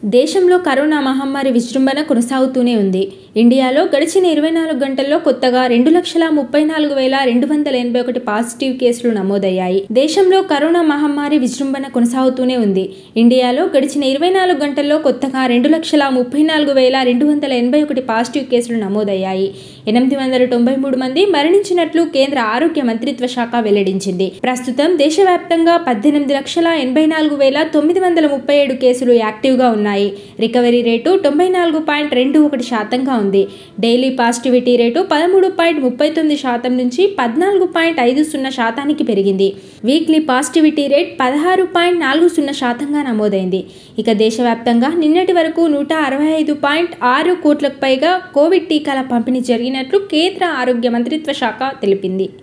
దేశంలో కరోనా మహమ్మారి విజృంభణ కొనసాగుతూనే ఉంది ఇండియాలో గడిచిన ఇరవై నాలుగు గంటల్లో కొత్తగా రెండు లక్షల ముప్పై నాలుగు వేల రెండు వందల ఎనభై ఒకటి పాజిటివ్ కేసులు నమోదయ్యాయి దేశంలో కరోనా మహమ్మారి విజృంభణ కొనసాగుతూనే ఉంది ఇండియాలో గడిచిన ఇరవై నాలుగు గంటల్లో కొత్తగా రెండు లక్షల ముప్పై నాలుగు వేల రెండు వందల ఎనభై ఒకటి పాజిటివ్ కేసులు నమోదయ్యాయి ఎనిమిది వందల తొంభై మూడు మంది మరణించినట్లు కేంద్ర ఆరోగ్య మంత్రిత్వ శాఖ వెల్లడించింది ప్రస్తుతం దేశవ్యాప్తంగా పద్దెనిమిది లక్షల ఎనభై నాలుగు వేల తొమ్మిది వందల ముప్పై ఏడు కేసులు యాక్టివ్గా ఉన్నాయి రికవరీ రేటు తొంభై నాలుగు పాయింట్ రెండు ఒకటి శాతంగా ఉంది డైలీ పాజిటివిటీ రేటు పదమూడు పాయింట్ ముప్పై తొమ్మిది శాతం నుంచి పద్నాలుగు పాయింట్ ఐదు సున్నా శాతానికి పెరిగింది వీక్లీ పాజిటివిటీ రేట్ పదహారు పాయింట్ నాలుగు సున్నా శాతంగా నమోదైంది ఇక దేశవ్యాప్తంగా నిన్నటి వరకు నూట అరవై ఐదు పాయింట్ ఆరు కోట్లకు పైగా కోవిడ్ టీకాల పంపిణీ జరిగినట్లు కేంద్ర ఆరోగ్య మంత్రిత్వ శాఖ తెలిపింది